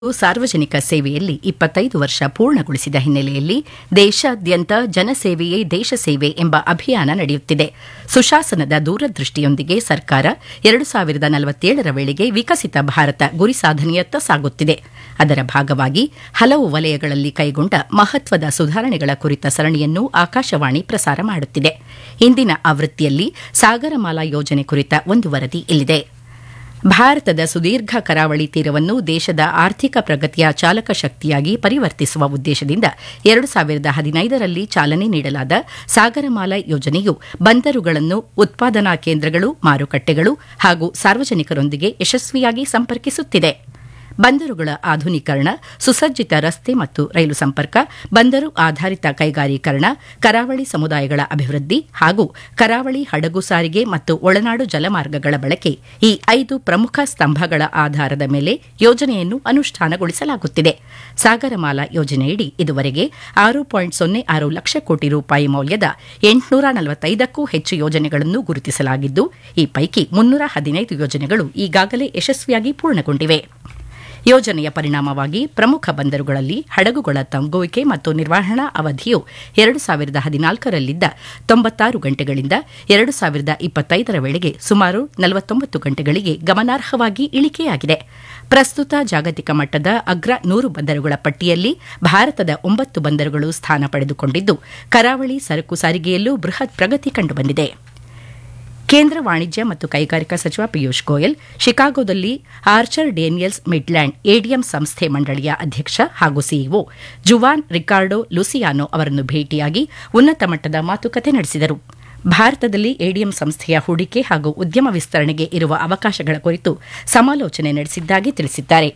ಸಾರ್ವಜನಿಕ ಸೇವೆಯಲ್ಲಿ ಇಪ್ಪತ್ತೈದು ವರ್ಷ ಪೂರ್ಣಗೊಳಿಸಿದ ಹಿನ್ನೆಲೆಯಲ್ಲಿ ದೇಶಾದ್ಯಂತ ಜನಸೇವೆಯೇ ದೇಶ ಸೇವೆ ಎಂಬ ಅಭಿಯಾನ ನಡೆಯುತ್ತಿದೆ ಸುಶಾಸನದ ದೂರದೃಷ್ಟಿಯೊಂದಿಗೆ ಸರ್ಕಾರ ಎರಡು ಸಾವಿರದ ನಲವತ್ತೇಳರ ವೇಳೆಗೆ ವಿಕಸಿತ ಭಾರತ ಗುರಿ ಸಾಧನೆಯತ್ತ ಸಾಗುತ್ತಿದೆ ಅದರ ಭಾಗವಾಗಿ ಹಲವು ವಲಯಗಳಲ್ಲಿ ಕೈಗೊಂಡ ಮಹತ್ವದ ಸುಧಾರಣೆಗಳ ಕುರಿತ ಸರಣಿಯನ್ನು ಆಕಾಶವಾಣಿ ಪ್ರಸಾರ ಮಾಡುತ್ತಿದೆ ಇಂದಿನ ಆವೃತ್ತಿಯಲ್ಲಿ ಸಾಗರಮಾಲಾ ಯೋಜನೆ ಕುರಿತ ಒಂದು ವರದಿ ಇಲ್ಲಿದೆ ಭಾರತದ ಸುದೀರ್ಘ ಕರಾವಳಿ ತೀರವನ್ನು ದೇಶದ ಆರ್ಥಿಕ ಪ್ರಗತಿಯ ಚಾಲಕ ಶಕ್ತಿಯಾಗಿ ಪರಿವರ್ತಿಸುವ ಉದ್ದೇಶದಿಂದ ಎರಡು ಸಾವಿರದ ಹದಿನೈದರಲ್ಲಿ ಚಾಲನೆ ನೀಡಲಾದ ಸಾಗರಮಾಲಾ ಯೋಜನೆಯು ಬಂದರುಗಳನ್ನು ಉತ್ಪಾದನಾ ಕೇಂದ್ರಗಳು ಮಾರುಕಟ್ಟೆಗಳು ಹಾಗೂ ಸಾರ್ವಜನಿಕರೊಂದಿಗೆ ಯಶಸ್ವಿಯಾಗಿ ಸಂಪರ್ಕಿಸುತ್ತಿದೆ ಬಂದರುಗಳ ಆಧುನೀಕರಣ ಸುಸಜ್ಜಿತ ರಸ್ತೆ ಮತ್ತು ರೈಲು ಸಂಪರ್ಕ ಬಂದರು ಆಧಾರಿತ ಕೈಗಾರೀಕರಣ ಕರಾವಳಿ ಸಮುದಾಯಗಳ ಅಭಿವೃದ್ಧಿ ಹಾಗೂ ಕರಾವಳಿ ಹಡಗು ಸಾರಿಗೆ ಮತ್ತು ಒಳನಾಡು ಜಲಮಾರ್ಗಗಳ ಬಳಕೆ ಈ ಐದು ಪ್ರಮುಖ ಸ್ತಂಭಗಳ ಆಧಾರದ ಮೇಲೆ ಯೋಜನೆಯನ್ನು ಅನುಷ್ಠಾನಗೊಳಿಸಲಾಗುತ್ತಿದೆ ಸಾಗರಮಾಲಾ ಯೋಜನೆಯಡಿ ಇದುವರೆಗೆ ಆರು ಪಾಯಿಂಟ್ ಸೊನ್ನೆ ಆರು ಲಕ್ಷ ಕೋಟಿ ರೂಪಾಯಿ ಮೌಲ್ಯದ ಎಂಟುನೂರ ನಲವತ್ತೈದಕ್ಕೂ ಹೆಚ್ಚು ಯೋಜನೆಗಳನ್ನು ಗುರುತಿಸಲಾಗಿದ್ದು ಈ ಪೈಕಿ ಮುನ್ನೂರ ಹದಿನೈದು ಯೋಜನೆಗಳು ಈಗಾಗಲೇ ಯಶಸ್ವಿಯಾಗಿ ಪೂರ್ಣಗೊಂಡಿವೆ ಯೋಜನೆಯ ಪರಿಣಾಮವಾಗಿ ಪ್ರಮುಖ ಬಂದರುಗಳಲ್ಲಿ ಹಡಗುಗಳ ತಂಗುವಿಕೆ ಮತ್ತು ನಿರ್ವಹಣಾ ಅವಧಿಯು ಎರಡು ಸಾವಿರದ ಹದಿನಾಲ್ಕರಲ್ಲಿದ್ದ ತೊಂಬತ್ತಾರು ಗಂಟೆಗಳಿಂದ ಎರಡು ಸಾವಿರದ ಇಪ್ಪತ್ತೈದರ ವೇಳೆಗೆ ಸುಮಾರು ನಲವತ್ತೊಂಬತ್ತು ಗಂಟೆಗಳಿಗೆ ಗಮನಾರ್ಹವಾಗಿ ಇಳಿಕೆಯಾಗಿದೆ ಪ್ರಸ್ತುತ ಜಾಗತಿಕ ಮಟ್ಟದ ಅಗ್ರ ನೂರು ಬಂದರುಗಳ ಪಟ್ಟಿಯಲ್ಲಿ ಭಾರತದ ಒಂಬತ್ತು ಬಂದರುಗಳು ಸ್ಥಾನ ಪಡೆದುಕೊಂಡಿದ್ದು ಕರಾವಳಿ ಸರಕು ಸಾರಿಗೆಯಲ್ಲೂ ಬೃಹತ್ ಪ್ರಗತಿ ಕಂಡುಬಂದಿದೆ ಕೇಂದ್ರ ವಾಣಿಜ್ಯ ಮತ್ತು ಕೈಗಾರಿಕಾ ಸಚಿವ ಪಿಯೂಷ್ ಗೋಯಲ್ ಶಿಕಾಗೋದಲ್ಲಿ ಆರ್ಚರ್ ಡೇನಿಯಲ್ಸ್ ಮಿಡ್ಲ್ಯಾಂಡ್ ಎಡಿಎಂ ಸಂಸ್ಥೆ ಮಂಡಳಿಯ ಅಧ್ಯಕ್ಷ ಹಾಗೂ ಸಿಇಒ ಜುವಾನ್ ರಿಕಾರ್ಡೋ ಲುಸಿಯಾನೋ ಅವರನ್ನು ಭೇಟಿಯಾಗಿ ಉನ್ನತ ಮಟ್ಟದ ಮಾತುಕತೆ ನಡೆಸಿದರು ಭಾರತದಲ್ಲಿ ಎಡಿಎಂ ಸಂಸ್ಥೆಯ ಹೂಡಿಕೆ ಹಾಗೂ ಉದ್ಯಮ ವಿಸ್ತರಣೆಗೆ ಇರುವ ಅವಕಾಶಗಳ ಕುರಿತು ಸಮಾಲೋಚನೆ ನಡೆಸಿದ್ದಾಗಿ ತಿಳಿಸಿದ್ದಾರೆ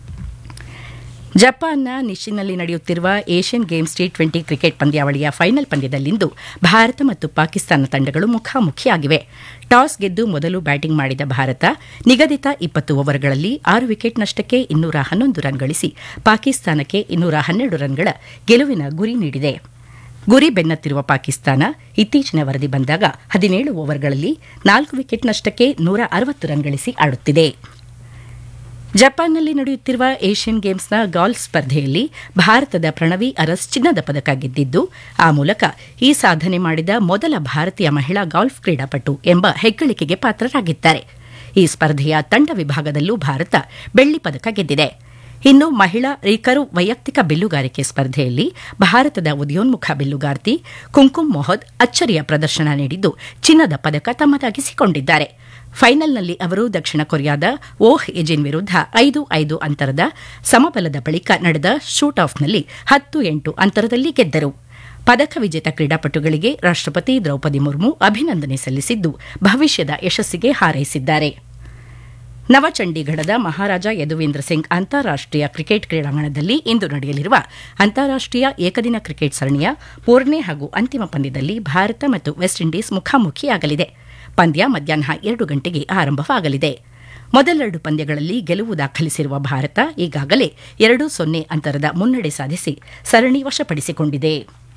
ಜಪಾನ್ನ ನಿಶಿನಲ್ಲಿ ನಡೆಯುತ್ತಿರುವ Asian Games T twenty cricket ಪಂದ್ಯಾವಳಿಯ ಫೈನಲ್ ಪಂದ್ಯದಲ್ಲಿಂದು ಭಾರತ ಮತ್ತು ಪಾಕಿಸ್ತಾನ ತಂಡಗಳು ಮುಖಾಮುಖಿಯಾಗಿವೆ ಟಾಸ್ ಗೆದ್ದು ಮೊದಲು ಬ್ಯಾಟಿಂಗ್ ಮಾಡಿದ ಭಾರತ ನಿಗದಿತ ಇಪ್ಪತ್ತು ಓವರ್ಗಳಲ್ಲಿ ಆರು ವಿಕೆಟ್ ನಷ್ಟಕ್ಕೆ ಇನ್ನೂರ ಹನ್ನೊಂದು ರನ್ ಗಳಿಸಿ ಪಾಕಿಸ್ತಾನಕ್ಕೆ ಇನ್ನೂರ ಹನ್ನೆರಡು ರನ್ಗಳ ಗೆಲುವಿನ ಗುರಿ ನೀಡಿದೆ ಗುರಿ ಬೆನ್ನತ್ತಿರುವ ಪಾಕಿಸ್ತಾನ ಇತ್ತೀಚಿನ ವರದಿ ಬಂದಾಗ ಹದಿನೇಳು ಓವರ್ಗಳಲ್ಲಿ ನಾಲ್ಕು ವಿಕೆಟ್ ನಷ್ಟಕ್ಕೆ ನೂರ ಅರವತ್ತು ರನ್ ಗಳಿಸಿ ಆಡುತ್ತಿದೆ ಜಪಾನ್ನಲ್ಲಿ ನಡೆಯುತ್ತಿರುವ ಏಷ್ಯನ್ ಗೇಮ್ಸ್ನ ಗಾಲ್ಫ್ ಸ್ಪರ್ಧೆಯಲ್ಲಿ ಭಾರತದ ಪ್ರಣವಿ ಅರಸ್ ಚಿನ್ನದ ಪದಕ ಗೆದ್ದಿದ್ದು ಆ ಮೂಲಕ ಈ ಸಾಧನೆ ಮಾಡಿದ ಮೊದಲ ಭಾರತೀಯ ಮಹಿಳಾ ಗಾಲ್ಫ್ ಕ್ರೀಡಾಪಟು ಎಂಬ ಹೆಗ್ಗಳಿಕೆಗೆ ಪಾತ್ರರಾಗಿದ್ದಾರೆ ಈ ಸ್ಪರ್ಧೆಯ ತಂಡ ವಿಭಾಗದಲ್ಲೂ ಭಾರತ ಬೆಳ್ಳಿ ಪದಕ ಗೆದ್ದಿದೆ ಇನ್ನು ಮಹಿಳಾ ರಿಕರು ವೈಯಕ್ತಿಕ ಬಿಲ್ಲುಗಾರಿಕೆ ಸ್ಪರ್ಧೆಯಲ್ಲಿ ಭಾರತದ ಉದಯೋನ್ಮುಖ ಬಿಲ್ಲುಗಾರ್ತಿ ಕುಂಕುಮ್ ಮೊಹದ್ ಅಚ್ಚರಿಯ ಪ್ರದರ್ಶನ ನೀಡಿದ್ದು ಚಿನ್ನದ ಪದಕ ತಮ್ಮದಾಗಿಸಿಕೊಂಡಿದ್ದಾರೆ ಫೈನಲ್ನಲ್ಲಿ ಅವರು ದಕ್ಷಿಣ ಕೊರಿಯಾದ ಓಹ್ ಎಜಿನ್ ವಿರುದ್ಧ ಐದು ಐದು ಅಂತರದ ಸಮಬಲದ ಬಳಿಕ ನಡೆದ ಶೂಟ್ ಆಫ್ನಲ್ಲಿ ಹತ್ತು ಎಂಟು ಅಂತರದಲ್ಲಿ ಗೆದ್ದರು ಪದಕ ವಿಜೇತ ಕ್ರೀಡಾಪಟುಗಳಿಗೆ ರಾಷ್ಟಪತಿ ದ್ರೌಪದಿ ಮುರ್ಮು ಅಭಿನಂದನೆ ಸಲ್ಲಿಸಿದ್ದು ಭವಿಷ್ಯದ ಯಶಸ್ಸಿಗೆ ಹಾರೈಸಿದ್ದಾರೆ ನವಚಂಡೀಗಢದ ಮಹಾರಾಜ ಯದುವೀಂದ್ರ ಸಿಂಗ್ ಅಂತಾರಾಷ್ಟೀಯ ಕ್ರಿಕೆಟ್ ಕ್ರೀಡಾಂಗಣದಲ್ಲಿ ಇಂದು ನಡೆಯಲಿರುವ ಅಂತಾರಾಷ್ಟೀಯ ಏಕದಿನ ಕ್ರಿಕೆಟ್ ಸರಣಿಯ ಮೂರನೇ ಹಾಗೂ ಅಂತಿಮ ಪಂದ್ಯದಲ್ಲಿ ಭಾರತ ಮತ್ತು ವೆಸ್ಟ್ ಇಂಡೀಸ್ ಮುಖಾಮುಖಿಯಾಗಲಿದೆ ಪಂದ್ಯ ಮಧ್ಯಾಹ್ನ ಎರಡು ಗಂಟೆಗೆ ಆರಂಭವಾಗಲಿದೆ ಮೊದಲೆರಡು ಪಂದ್ಯಗಳಲ್ಲಿ ಗೆಲುವು ದಾಖಲಿಸಿರುವ ಭಾರತ ಈಗಾಗಲೇ ಎರಡು ಸೊನ್ನೆ ಅಂತರದ ಮುನ್ನಡೆ ಸಾಧಿಸಿ ಸರಣಿ ವಶಪಡಿಸಿಕೊಂಡಿದೆ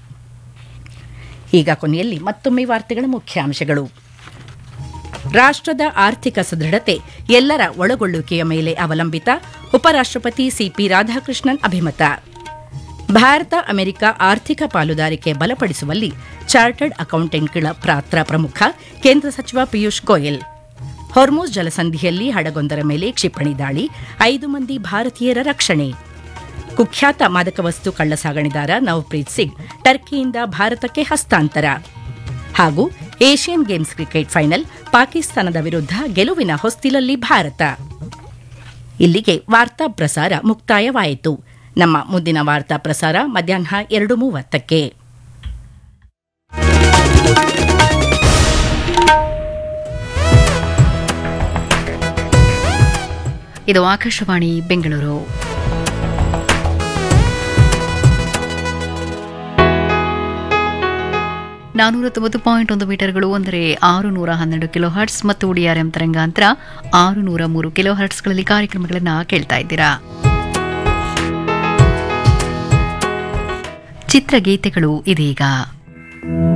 ಈಗ ಕೊನೆಯಲ್ಲಿ ಮತ್ತೊಮ್ಮೆ ವಾರ್ತೆಗಳ ಮುಖ್ಯಾಂಶಗಳು ರಾಷ್ಟದ ಆರ್ಥಿಕ ಸದೃಢತೆ ಎಲ್ಲರ ಒಳಗೊಳ್ಳುವಿಕೆಯ ಮೇಲೆ ಅವಲಂಬಿತ ಉಪರಾಷ್ಟಪತಿ ಸಿಪಿ ರಾಧಾಕೃಷ್ಣನ್ ಅಭಿಮತ ಭಾರತ ಅಮೆರಿಕ ಆರ್ಥಿಕ ಪಾಲುದಾರಿಕೆ ಬಲಪಡಿಸುವಲ್ಲಿ ಚಾರ್ಟರ್ಡ್ ಅಕೌಂಟೆಂಟ್ಗಳ ಪಾತ್ರ ಪ್ರಮುಖ ಕೇಂದ್ರ ಸಚಿವ ಪಿಯೂಷ್ ಗೋಯಲ್ ಹೊರ್ಮೂಸ್ ಜಲಸಂಧಿಯಲ್ಲಿ ಹಡಗೊಂದರ ಮೇಲೆ ಕ್ಷಿಪಣಿ ದಾಳಿ ಐದು ಮಂದಿ ಭಾರತೀಯರ ರಕ್ಷಣೆ ಕುಖ್ಯಾತ ಮಾದಕ ವಸ್ತು ಕಳ್ಳಸಾಗಣೆದಾರ ನವಪ್ರೀತ್ ಸಿಂಗ್ ಟರ್ಕಿಯಿಂದ ಭಾರತಕ್ಕೆ ಹಸ್ತಾಂತರ ಹಾಗೂ ಏಷ್ಯನ್ ಗೇಮ್ಸ್ ಕ್ರಿಕೆಟ್ ಫೈನಲ್ ಪಾಕಿಸ್ತಾನದ ವಿರುದ್ಧ ಗೆಲುವಿನ ಹೊಸ್ತಿಲಲ್ಲಿ ಭಾರತ ಇಲ್ಲಿಗೆ ವಾರ್ತಾ ಪ್ರಸಾರ ಮುಕ್ತಾಯವಾಯಿತು ನಮ್ಮ ಮುಂದಿನ ವಾರ್ತಾ ಪ್ರಸಾರ ಮಧ್ಯಾಹ್ನ ಎರಡು ಮೂವತ್ತಕ್ಕೆ ಇದು ಆಕಾಶವಾಣಿ ಬೆಂಗಳೂರು ನಾನೂರ ತೊಂಬತ್ತು ಪಾಯಿಂಟ್ ಒಂದು ಮೀಟರ್ಗಳು ಅಂದರೆ ಆರು ನೂರ ಹನ್ನೆರಡು ಕಿಲೋ ಹರ್ಟ್ಸ್ ಮತ್ತು ಡಿಆರ್ಎಂ ತರಂಗಾಂತರ ಆರು ನೂರ ಮೂರು ಕಿಲೋ ಹರ್ಟ್ಸ್ಗಳಲ್ಲಿ ಕಾರ್ಯಕ್ರಮಗಳನ್ನು ಕೇಳ್ತಾ ಇದ್ದೀರಾ ಚಿತ್ರಗೀತೆಗಳು ಇದೀಗ